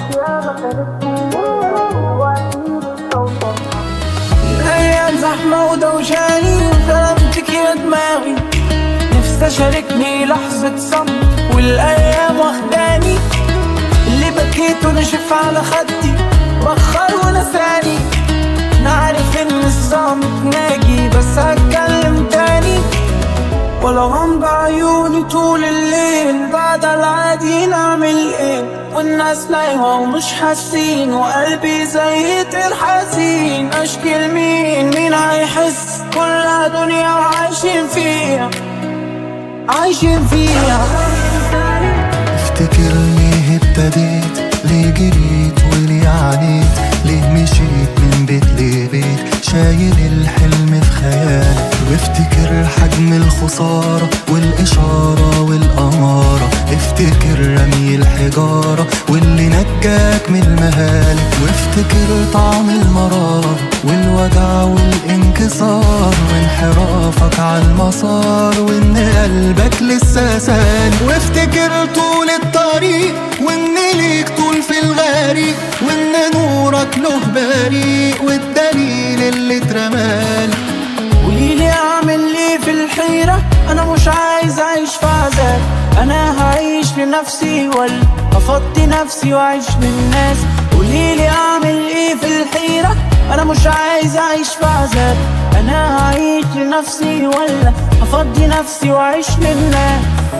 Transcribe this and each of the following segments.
الأيام زحمة ودوشاني وظلمتك يا دماغي نفسي أشاركني لحظة صمت والأيام واخداني اللي بكيت ونشف على خدي بخر ونساني أنا عارف إن الصمت ناجي بس هتكلم تاني ولا غمض عيوني طول الليل بعد العادي نعمل ايه والناس نايمة ومش حاسين وقلبي زي طير حزين اشكي لمين مين هيحس كلها دنيا وعايشين فيها عايشين فيها افتكر ليه ابتديت ليه جريت وليه عانيت ليه مشيت من بيت لبيت شايل الحلم في خيالك وافتكر حجم الخسارة والإشارة والأمارة افتكر رمي الحجارة واللي نجاك من المهالك وافتكر طعم المرار والوجع والانكسار وانحرافك على المسار وان قلبك لسه سالك وافتكر طول الطريق وان ليك طول في الغريق وان نورك له بريق والدليل اللي اترمالك قوليلي اعمل ايه في الحيرة انا مش عايز اعيش في عذاب انا هعيش لنفسي ولا افضي نفسي واعيش للناس قوليلي اعمل ايه في الحيرة انا مش عايز اعيش في عذاب انا هعيش لنفسي ولا افضي نفسي واعيش للناس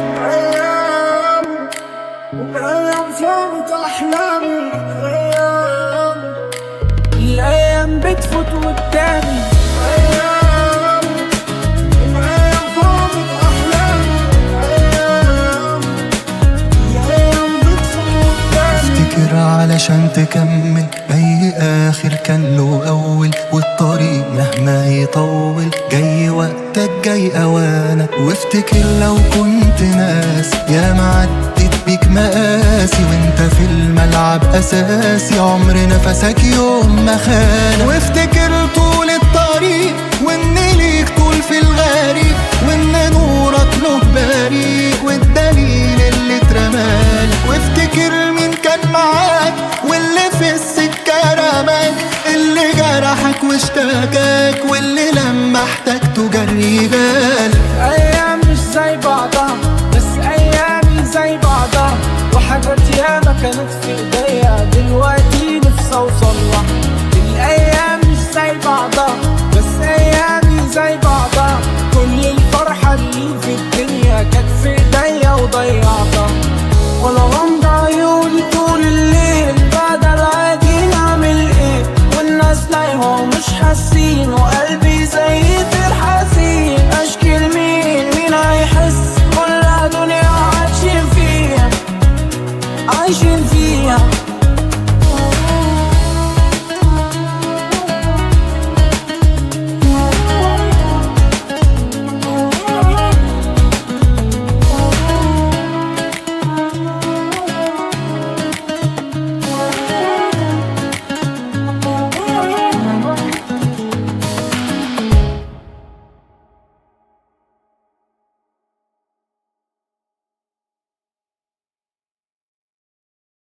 ايام ايام فوت احلامي ايام الايام بتفوت قدامي ايام الايام فوت احلامي ايام الايام بتفوت قدامي افتكر علشان تكمل اي اخر كان له اول والطريق مهما يطول جاي وقتك جاي اوانك وافتكر لو كنت ناس يا معدت بيك مقاسي وانت في الملعب اساسي عمر نفسك يوم ما خانك وافتكر طول الطريق وان ليك طول في الغريق وان نورك له بريق والدليل اللي اترمالك وافتكر مين كان معاك واللي في السكة رماك اللي جرحك واشتكاك واللي لما احتجته جري بالك ايام مش زي بعضها بس ايامي زي بعضها وحاجات ياما كانت في ايديا دلوقتي نفسي اوصلها الايام مش زي بعضها بس ايامي زي بعضها كل الفرحة اللي في الدنيا كانت في ايديا وضيعتها ولا غمض عيوني طول الليل بعد العادي نعمل ايه والناس نايمة ومش حاسين وقلبي زي طير حزين اشكي لمين مين هيحس كلها دنيا عايشين فيها عايشين فيها